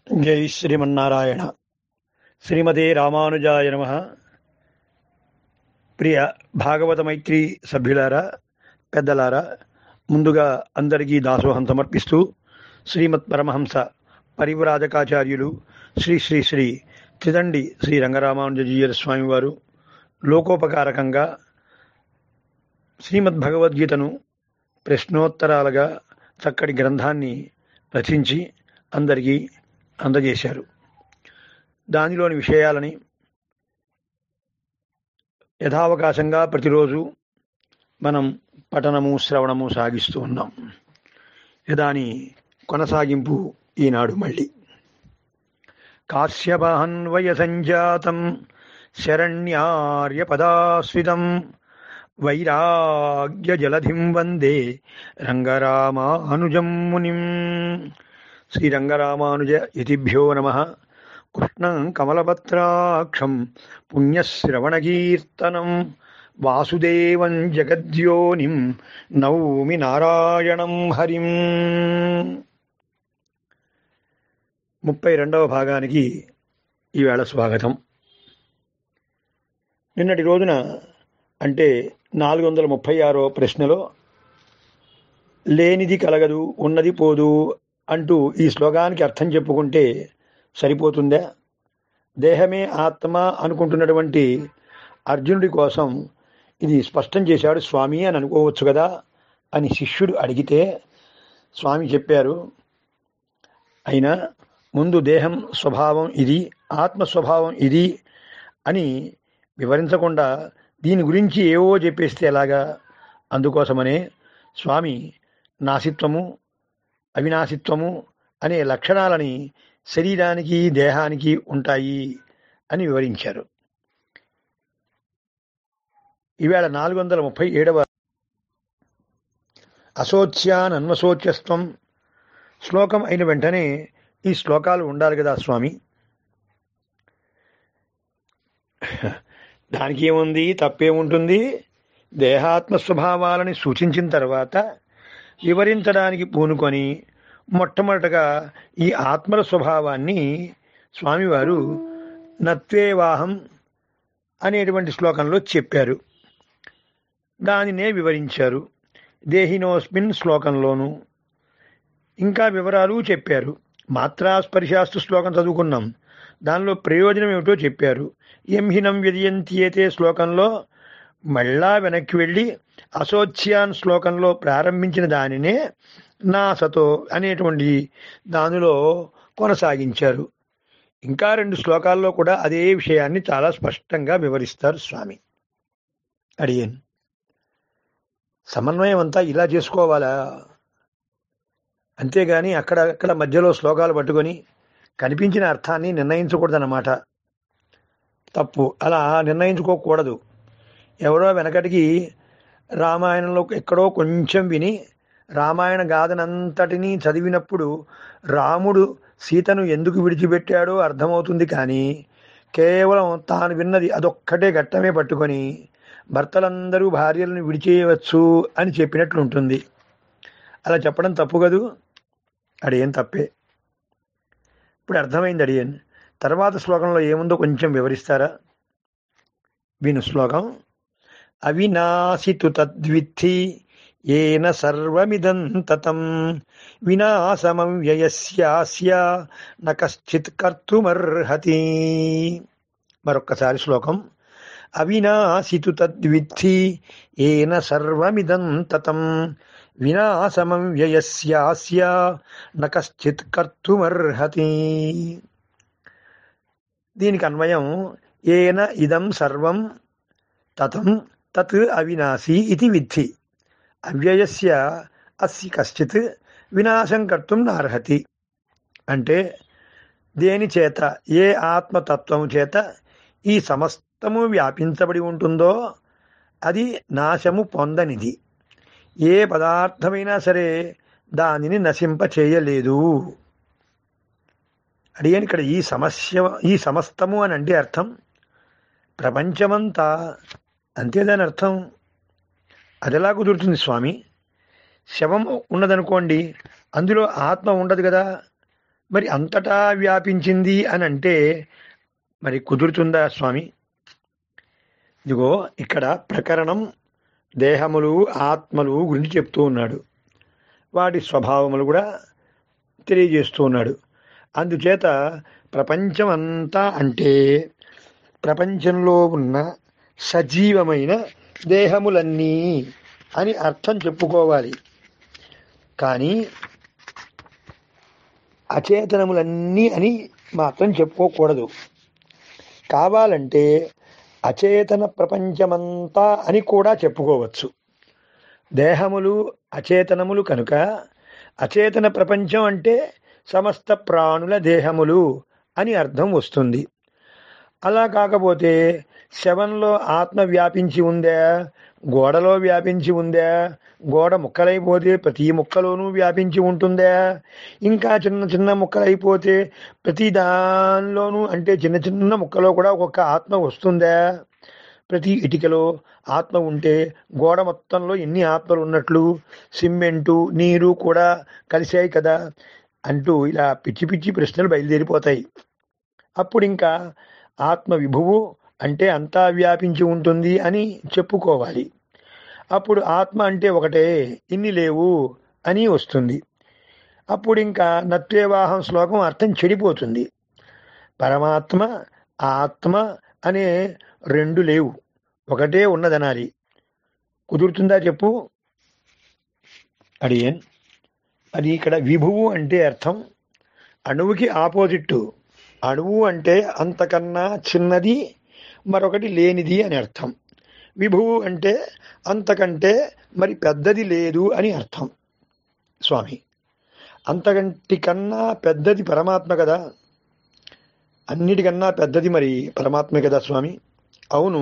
జై శ్రీమన్నారాయణ శ్రీమతే రామానుజాయ నమ ప్రియ భాగవత మైత్రి సభ్యులారా పెద్దలారా ముందుగా అందరికీ దాసోహం సమర్పిస్తూ శ్రీమత్ పరమహంస పరివ్రాజకాచార్యులు శ్రీ శ్రీ శ్రీ త్రిదండి శ్రీ రంగరామానుజీయర స్వామి వారు లోకోపకారకంగా శ్రీమద్ భగవద్గీతను ప్రశ్నోత్తరాలుగా చక్కటి గ్రంథాన్ని రచించి అందరికీ అందజేశారు దానిలోని విషయాలని యథావకాశంగా ప్రతిరోజు మనం పఠనము శ్రవణము సాగిస్తూ ఉన్నాం దాని కొనసాగింపు ఈనాడు మళ్ళీ కాశ్యపాన్వయ సంజాతం శరణ్యార్యపదాశ్రితం వైరాగ్య జలధిం వందే రంగరామానుజం మునిం శ్రీరంగరామానుజ యతిభ్యో నమ కృష్ణం కమలపత్రాక్షం పుణ్యశ్రవణకీర్తనం వాసుదేవం జగద్యోనిం నౌమి నారాయణం హరిం ముప్పై రెండవ భాగానికి ఈవేళ స్వాగతం నిన్నటి రోజున అంటే నాలుగు వందల ముప్పై ఆరో ప్రశ్నలో లేనిది కలగదు ఉన్నది పోదు అంటూ ఈ శ్లోకానికి అర్థం చెప్పుకుంటే సరిపోతుందా దేహమే ఆత్మ అనుకుంటున్నటువంటి అర్జునుడి కోసం ఇది స్పష్టం చేశాడు స్వామి అని అనుకోవచ్చు కదా అని శిష్యుడు అడిగితే స్వామి చెప్పారు అయినా ముందు దేహం స్వభావం ఇది ఆత్మ స్వభావం ఇది అని వివరించకుండా దీని గురించి ఏవో చెప్పేస్తే ఎలాగా అందుకోసమనే స్వామి నాసిత్వము అవినాశిత్వము అనే లక్షణాలని శరీరానికి దేహానికి ఉంటాయి అని వివరించారు ఈవేళ నాలుగు వందల ముప్పై ఏడవ అశోచ్యాన్ అన్వశోచ్యస్వం శ్లోకం అయిన వెంటనే ఈ శ్లోకాలు ఉండాలి కదా స్వామి దానికి ఏముంది తప్పేముంటుంది దేహాత్మ స్వభావాలని సూచించిన తర్వాత వివరించడానికి పూనుకొని మొట్టమొదటగా ఈ ఆత్మల స్వభావాన్ని స్వామివారు నత్వేవాహం అనేటువంటి శ్లోకంలో చెప్పారు దానినే వివరించారు దేహినోస్మిన్ శ్లోకంలోను ఇంకా వివరాలు చెప్పారు మాత్రాస్పర్శాస్తు శ్లోకం చదువుకున్నాం దానిలో ప్రయోజనం ఏమిటో చెప్పారు ఎంహినం వ్యదియంత్యేతే శ్లోకంలో మళ్ళా వెనక్కి వెళ్ళి అశోచ్యాన్ శ్లోకంలో ప్రారంభించిన దానినే నాసతో అనేటువంటి దానిలో కొనసాగించారు ఇంకా రెండు శ్లోకాల్లో కూడా అదే విషయాన్ని చాలా స్పష్టంగా వివరిస్తారు స్వామి అడిగాను సమన్వయం అంతా ఇలా చేసుకోవాలా అంతేగాని అక్కడ అక్కడ మధ్యలో శ్లోకాలు పట్టుకొని కనిపించిన అర్థాన్ని నిర్ణయించకూడదన్నమాట తప్పు అలా నిర్ణయించుకోకూడదు ఎవరో వెనకటికి రామాయణంలో ఎక్కడో కొంచెం విని రామాయణ గాథనంతటినీ చదివినప్పుడు రాముడు సీతను ఎందుకు విడిచిపెట్టాడో అర్థమవుతుంది కానీ కేవలం తాను విన్నది అదొక్కటే ఘట్టమే పట్టుకొని భర్తలందరూ భార్యలను విడిచేయవచ్చు అని చెప్పినట్లు ఉంటుంది అలా చెప్పడం తప్పు కదూ అడియన్ తప్పే ఇప్పుడు అర్థమైంది అడియన్ తర్వాత శ్లోకంలో ఏముందో కొంచెం వివరిస్తారా విను శ్లోకం అవినాశితు తద్విద్ధి ఏన సర్వమిదం తతం వినాశమం వ్యయస్యాస్య న కశ్చిత్ కర్తుమర్హతి మరొక్కసారి శ్లోకం అవినాశితు తద్విద్ధి ఏన సర్వమిదం తతం వినాశమం వ్యయస్యాస్య న కశ్చిత్ కర్తుమర్హతి దీనికి అన్వయం ఏన ఇదం సర్వం తతం తత్ అవినాశి ఇది విద్ధి అవ్యయస్య అస్య కశ్చిత్ వినాశం కర్తుం నార్హతి అంటే దేని చేత ఏ ఆత్మతత్వం చేత ఈ సమస్తము వ్యాపించబడి ఉంటుందో అది నాశము పొందనిది ఏ పదార్థమైనా సరే దానిని నశింప చేయలేదు అడిగాను ఇక్కడ ఈ సమస్య ఈ సమస్తము అని అంటే అర్థం ప్రపంచమంతా అంతే దాని అర్థం అది ఎలా కుదురుతుంది స్వామి శవం ఉన్నదనుకోండి అందులో ఆత్మ ఉండదు కదా మరి అంతటా వ్యాపించింది అని అంటే మరి కుదురుతుందా స్వామి ఇదిగో ఇక్కడ ప్రకరణం దేహములు ఆత్మలు గురించి చెప్తూ ఉన్నాడు వాటి స్వభావములు కూడా తెలియజేస్తూ ఉన్నాడు అందుచేత ప్రపంచం అంతా అంటే ప్రపంచంలో ఉన్న సజీవమైన దేహములన్నీ అని అర్థం చెప్పుకోవాలి కానీ అచేతనములన్నీ అని మాత్రం చెప్పుకోకూడదు కావాలంటే అచేతన ప్రపంచమంతా అని కూడా చెప్పుకోవచ్చు దేహములు అచేతనములు కనుక అచేతన ప్రపంచం అంటే సమస్త ప్రాణుల దేహములు అని అర్థం వస్తుంది అలా కాకపోతే శవంలో ఆత్మ వ్యాపించి ఉందా గోడలో వ్యాపించి ఉందా గోడ ముక్కలైపోతే ప్రతి ముక్కలోనూ వ్యాపించి ఉంటుందా ఇంకా చిన్న చిన్న ముక్కలైపోతే ప్రతి దానిలోనూ అంటే చిన్న చిన్న ముక్కలో కూడా ఒక్కొక్క ఆత్మ వస్తుందా ప్రతి ఇటికలో ఆత్మ ఉంటే గోడ మొత్తంలో ఎన్ని ఆత్మలు ఉన్నట్లు సిమెంటు నీరు కూడా కలిసాయి కదా అంటూ ఇలా పిచ్చి పిచ్చి ప్రశ్నలు బయలుదేరిపోతాయి అప్పుడు ఇంకా ఆత్మ విభువు అంటే అంతా వ్యాపించి ఉంటుంది అని చెప్పుకోవాలి అప్పుడు ఆత్మ అంటే ఒకటే ఇన్ని లేవు అని వస్తుంది అప్పుడు ఇంకా నత్వేవాహం శ్లోకం అర్థం చెడిపోతుంది పరమాత్మ ఆత్మ అనే రెండు లేవు ఒకటే ఉన్నదనాలి కుదురుతుందా చెప్పు అడియన్ అది ఇక్కడ విభువు అంటే అర్థం అణువుకి ఆపోజిట్ అణువు అంటే అంతకన్నా చిన్నది మరొకటి లేనిది అని అర్థం విభువు అంటే అంతకంటే మరి పెద్దది లేదు అని అర్థం స్వామి అంతకంటి కన్నా పెద్దది పరమాత్మ కదా అన్నిటికన్నా పెద్దది మరి పరమాత్మే కదా స్వామి అవును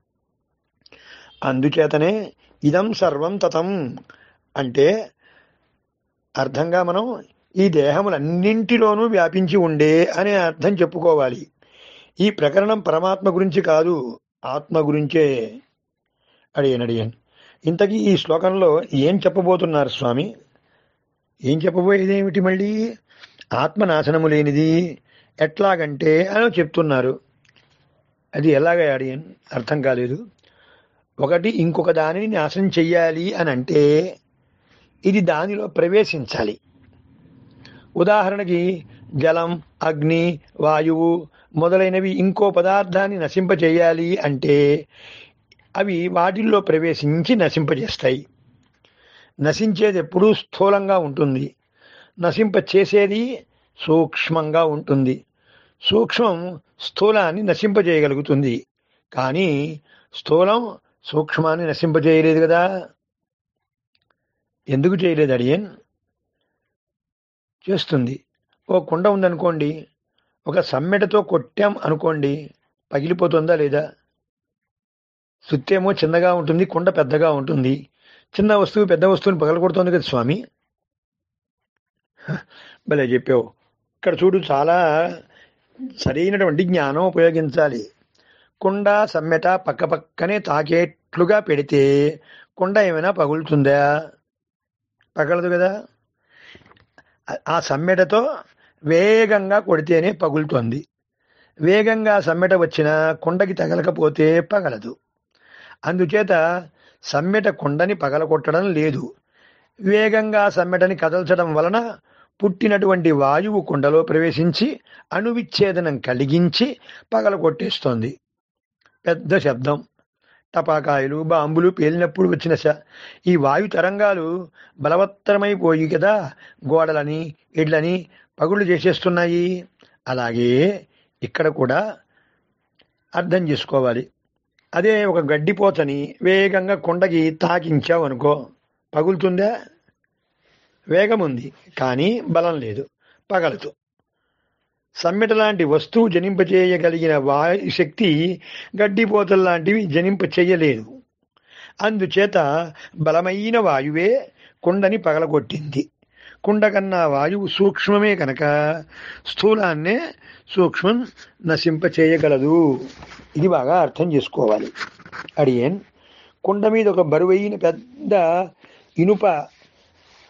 అందుచేతనే ఇదం సర్వం తతం అంటే అర్థంగా మనం ఈ దేహములన్నింటిలోనూ వ్యాపించి ఉండే అనే అర్థం చెప్పుకోవాలి ఈ ప్రకరణం పరమాత్మ గురించి కాదు ఆత్మ గురించే అడిగాను అడిగాను ఇంతకీ ఈ శ్లోకంలో ఏం చెప్పబోతున్నారు స్వామి ఏం చెప్పబోయేది ఏమిటి మళ్ళీ ఆత్మ నాశనము లేనిది ఎట్లాగంటే అని చెప్తున్నారు అది ఎలాగ అడిగాను అర్థం కాలేదు ఒకటి ఇంకొక దానిని నాశనం చెయ్యాలి అని అంటే ఇది దానిలో ప్రవేశించాలి ఉదాహరణకి జలం అగ్ని వాయువు మొదలైనవి ఇంకో పదార్థాన్ని నశింపచేయాలి అంటే అవి వాటిల్లో ప్రవేశించి నశింపజేస్తాయి నశించేది ఎప్పుడూ స్థూలంగా ఉంటుంది నశింప చేసేది సూక్ష్మంగా ఉంటుంది సూక్ష్మం స్థూలాన్ని నశింపజేయగలుగుతుంది కానీ స్థూలం సూక్ష్మాన్ని నశింపజేయలేదు కదా ఎందుకు చేయలేదు అడియన్ చేస్తుంది ఓ కుండ ఉందనుకోండి ఒక సమ్మెటతో కొట్టాం అనుకోండి పగిలిపోతుందా లేదా సుత్తేమో చిన్నగా ఉంటుంది కుండ పెద్దగా ఉంటుంది చిన్న వస్తువు పెద్ద వస్తువుని పగలగొడుతుంది కదా స్వామి భలే చెప్పావు ఇక్కడ చూడు చాలా సరైనటువంటి జ్ఞానం ఉపయోగించాలి కుండ సమ్మెట పక్క పక్కనే తాకేట్లుగా పెడితే కుండ ఏమైనా పగులుతుందా పగలదు కదా ఆ సమ్మెటతో వేగంగా కొడితేనే పగులుతోంది వేగంగా సమ్మెట వచ్చిన కుండకి తగలకపోతే పగలదు అందుచేత సమ్మెట కుండని పగలగొట్టడం లేదు వేగంగా సమ్మెటని కదల్చడం వలన పుట్టినటువంటి వాయువు కుండలో ప్రవేశించి అణువిచ్ఛేదనం కలిగించి పగలగొట్టేస్తోంది పెద్ద శబ్దం టపాకాయలు బాంబులు పేలినప్పుడు వచ్చిన శ ఈ వాయు తరంగాలు బలవత్తరమైపోయి కదా గోడలని ఇడ్లని పగుళ్ళు చేసేస్తున్నాయి అలాగే ఇక్కడ కూడా అర్థం చేసుకోవాలి అదే ఒక గడ్డిపోతని వేగంగా కొండకి తాకించావు అనుకో పగులుతుందా వేగం ఉంది కానీ బలం లేదు పగలదు సమ్మెట లాంటి వస్తువు జనింపచేయగలిగిన వాయు శక్తి గడ్డిపోతల లాంటివి జనింప చేయలేదు అందుచేత బలమైన వాయువే కుండని పగలగొట్టింది కుండ కన్నా వాయువు సూక్ష్మమే కనుక స్థూలాన్నే సూక్ష్మం నశింప చేయగలదు ఇది బాగా అర్థం చేసుకోవాలి అడియన్ కుండ మీద ఒక బరువైన పెద్ద ఇనుప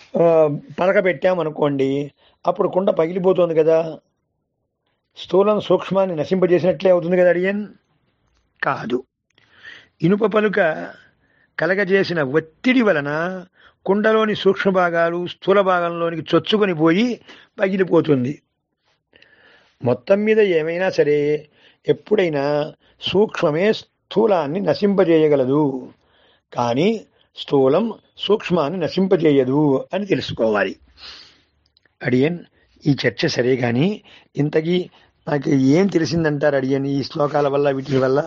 ఆ, పలక పెట్టామనుకోండి అప్పుడు కుండ పగిలిపోతుంది కదా స్థూలం సూక్ష్మాన్ని నశింపజేసినట్లే అవుతుంది కదా అడియన్ కాదు ఇనుప పలుక కలగజేసిన ఒత్తిడి వలన కుండలోని సూక్ష్మ భాగాలు స్థూల భాగంలోనికి చొచ్చుకొని పోయి పగిలిపోతుంది మొత్తం మీద ఏమైనా సరే ఎప్పుడైనా సూక్ష్మమే స్థూలాన్ని నశింపజేయగలదు కానీ స్థూలం సూక్ష్మాన్ని నశింపజేయదు అని తెలుసుకోవాలి అడియన్ ఈ చర్చ సరే కానీ ఇంతకీ నాకు ఏం తెలిసిందంటారు అడియన్ ఈ శ్లోకాల వల్ల వీటి వల్ల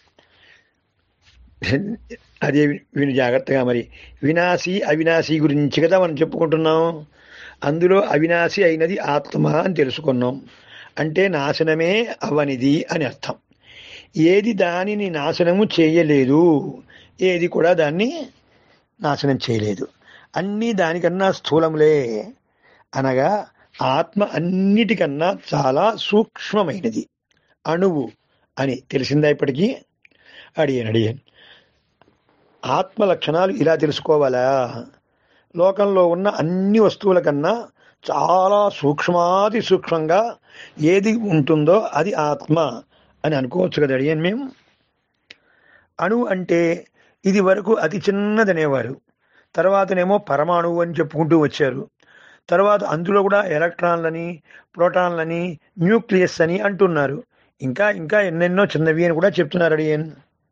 అదే విను జాగ్రత్తగా మరి వినాశి అవినాశి గురించి కదా మనం చెప్పుకుంటున్నాం అందులో అవినాశి అయినది ఆత్మ అని తెలుసుకున్నాం అంటే నాశనమే అవనిది అని అర్థం ఏది దానిని నాశనము చేయలేదు ఏది కూడా దాన్ని నాశనం చేయలేదు అన్నీ దానికన్నా స్థూలములే అనగా ఆత్మ అన్నిటికన్నా చాలా సూక్ష్మమైనది అణువు అని తెలిసిందా ఇప్పటికీ అడిగాను అడిగాను ఆత్మ లక్షణాలు ఇలా తెలుసుకోవాలా లోకంలో ఉన్న అన్ని వస్తువుల కన్నా చాలా సూక్ష్మాతి సూక్ష్మంగా ఏది ఉంటుందో అది ఆత్మ అని అనుకోవచ్చు కదా అడిగాను మేము అణువు అంటే ఇది వరకు అతి చిన్నదనేవారు తర్వాతనేమో పరమాణువు అని చెప్పుకుంటూ వచ్చారు తర్వాత అందులో కూడా ఎలక్ట్రాన్లని ప్రోటాన్లని న్యూక్లియస్ అని అంటున్నారు ఇంకా ఇంకా ఎన్నెన్నో చిన్నవి అని కూడా చెప్తున్నారు అడియన్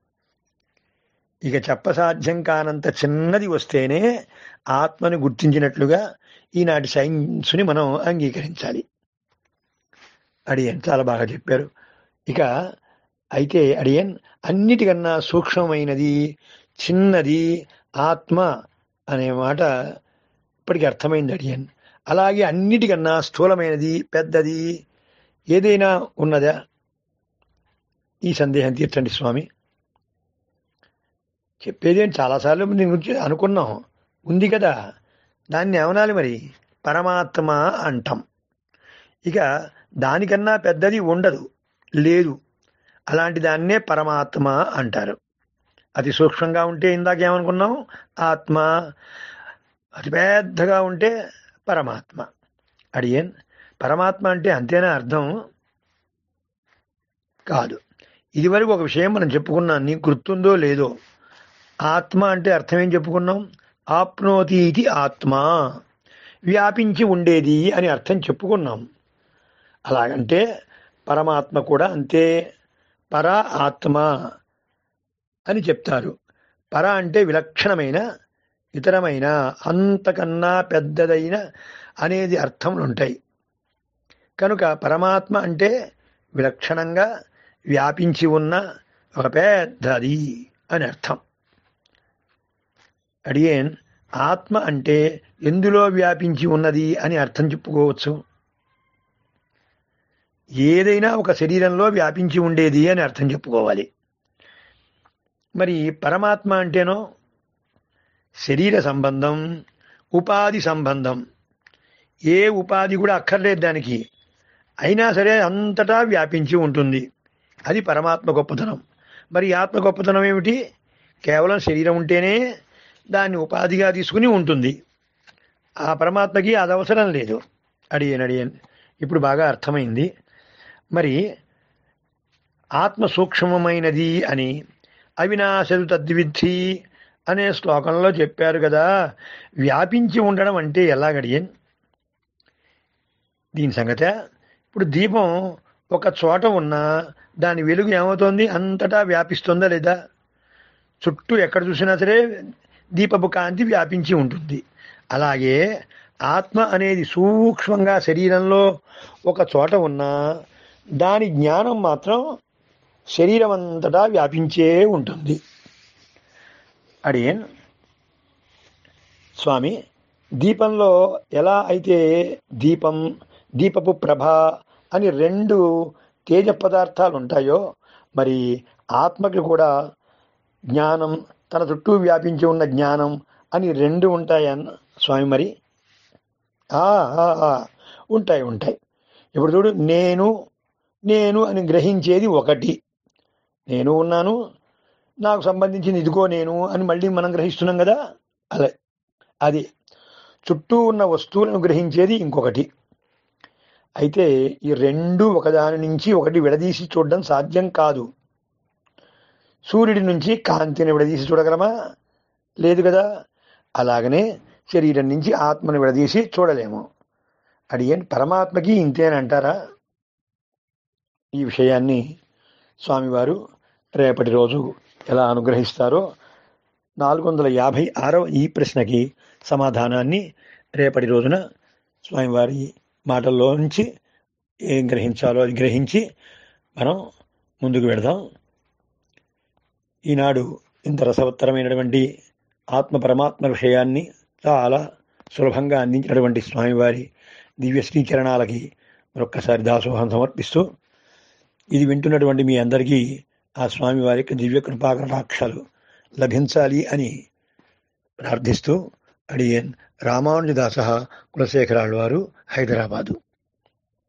ఇక చెప్పసాధ్యం కానంత చిన్నది వస్తేనే ఆత్మని గుర్తించినట్లుగా ఈనాటి సైన్స్ని మనం అంగీకరించాలి అడియన్ చాలా బాగా చెప్పారు ఇక అయితే అడియన్ అన్నిటికన్నా సూక్ష్మమైనది చిన్నది ఆత్మ అనే మాట ఇప్పటికి అర్థమైంది అడియన్ అలాగే అన్నిటికన్నా స్థూలమైనది పెద్దది ఏదైనా ఉన్నదా ఈ సందేహం తీర్చండి స్వామి చెప్పేది ఏంటి చాలాసార్లు దీని గురించి అనుకున్నాం ఉంది కదా దాన్ని ఏమనాలి మరి పరమాత్మ అంటాం ఇక దానికన్నా పెద్దది ఉండదు లేదు అలాంటి దాన్నే పరమాత్మ అంటారు అతి సూక్ష్మంగా ఉంటే ఇందాక ఏమనుకున్నాం ఆత్మ అతి పెద్దగా ఉంటే పరమాత్మ అడియన్ పరమాత్మ అంటే అంతేనా అర్థం కాదు ఇదివరకు ఒక విషయం మనం చెప్పుకున్నాం నీకు గుర్తుందో లేదో ఆత్మ అంటే అర్థం ఏం చెప్పుకున్నాం ఆప్నోతి ఇది ఆత్మ వ్యాపించి ఉండేది అని అర్థం చెప్పుకున్నాం అలాగంటే పరమాత్మ కూడా అంతే పర ఆత్మ అని చెప్తారు పర అంటే విలక్షణమైన ఇతరమైన అంతకన్నా పెద్దదైన అనేది అర్థములు ఉంటాయి కనుక పరమాత్మ అంటే విలక్షణంగా వ్యాపించి ఉన్న ఒక పెద్దది అని అర్థం అడిగేన్ ఆత్మ అంటే ఎందులో వ్యాపించి ఉన్నది అని అర్థం చెప్పుకోవచ్చు ఏదైనా ఒక శరీరంలో వ్యాపించి ఉండేది అని అర్థం చెప్పుకోవాలి మరి పరమాత్మ అంటేనో శరీర సంబంధం ఉపాధి సంబంధం ఏ ఉపాధి కూడా అక్కర్లేదు దానికి అయినా సరే అంతటా వ్యాపించి ఉంటుంది అది పరమాత్మ గొప్పతనం మరి ఈ ఆత్మ గొప్పతనం ఏమిటి కేవలం శరీరం ఉంటేనే దాన్ని ఉపాధిగా తీసుకుని ఉంటుంది ఆ పరమాత్మకి అది అవసరం లేదు అడియన్ అడియన్ ఇప్పుడు బాగా అర్థమైంది మరి ఆత్మ సూక్ష్మమైనది అని అవినాశదు తద్విద్ధి అనే శ్లోకంలో చెప్పారు కదా వ్యాపించి ఉండడం అంటే ఎలాగడియన్ దీని సంగతే ఇప్పుడు దీపం ఒక చోట ఉన్నా దాని వెలుగు ఏమవుతోంది అంతటా వ్యాపిస్తుందా లేదా చుట్టూ ఎక్కడ చూసినా సరే దీపపు కాంతి వ్యాపించి ఉంటుంది అలాగే ఆత్మ అనేది సూక్ష్మంగా శరీరంలో ఒక చోట ఉన్నా దాని జ్ఞానం మాత్రం శరీరం అంతటా వ్యాపించే ఉంటుంది అడియన్ స్వామి దీపంలో ఎలా అయితే దీపం దీపపు ప్రభ అని రెండు తేజ పదార్థాలు ఉంటాయో మరి ఆత్మకి కూడా జ్ఞానం తన చుట్టూ వ్యాపించి ఉన్న జ్ఞానం అని రెండు ఉంటాయన్న స్వామి మరి ఆ, ఆ, ఆ, ఉంటాయి ఉంటాయి ఇప్పుడు చూడు నేను నేను అని గ్రహించేది ఒకటి నేను ఉన్నాను నాకు సంబంధించిన ఇదిగో నేను అని మళ్ళీ మనం గ్రహిస్తున్నాం కదా అలా అది చుట్టూ ఉన్న వస్తువులను గ్రహించేది ఇంకొకటి అయితే ఈ రెండు ఒకదాని నుంచి ఒకటి విడదీసి చూడడం సాధ్యం కాదు సూర్యుడి నుంచి కాంతిని విడదీసి చూడగలమా లేదు కదా అలాగనే శరీరం నుంచి ఆత్మను విడదీసి చూడలేము అడిగేం పరమాత్మకి ఇంతేనంటారా ఈ విషయాన్ని స్వామివారు రేపటి రోజు ఎలా అనుగ్రహిస్తారో నాలుగు వందల యాభై ఆరవ ఈ ప్రశ్నకి సమాధానాన్ని రేపటి రోజున స్వామివారి మాటల్లో నుంచి ఏం గ్రహించాలో అది గ్రహించి మనం ముందుకు వెడదాం ఈనాడు ఇంత రసవత్తరమైనటువంటి ఆత్మ పరమాత్మ విషయాన్ని చాలా సులభంగా అందించినటువంటి స్వామివారి దివ్య శ్రీచరణాలకి మరొక్కసారి దాసోహం సమర్పిస్తూ ఇది వింటున్నటువంటి మీ అందరికీ ఆ స్వామివారి యొక్క దివ్య కృపాకటాక్షాలు లభించాలి అని ప్రార్థిస్తూ అడియన్ రామానుజదాస కులశేఖరాళ్ళు వారు హైదరాబాదు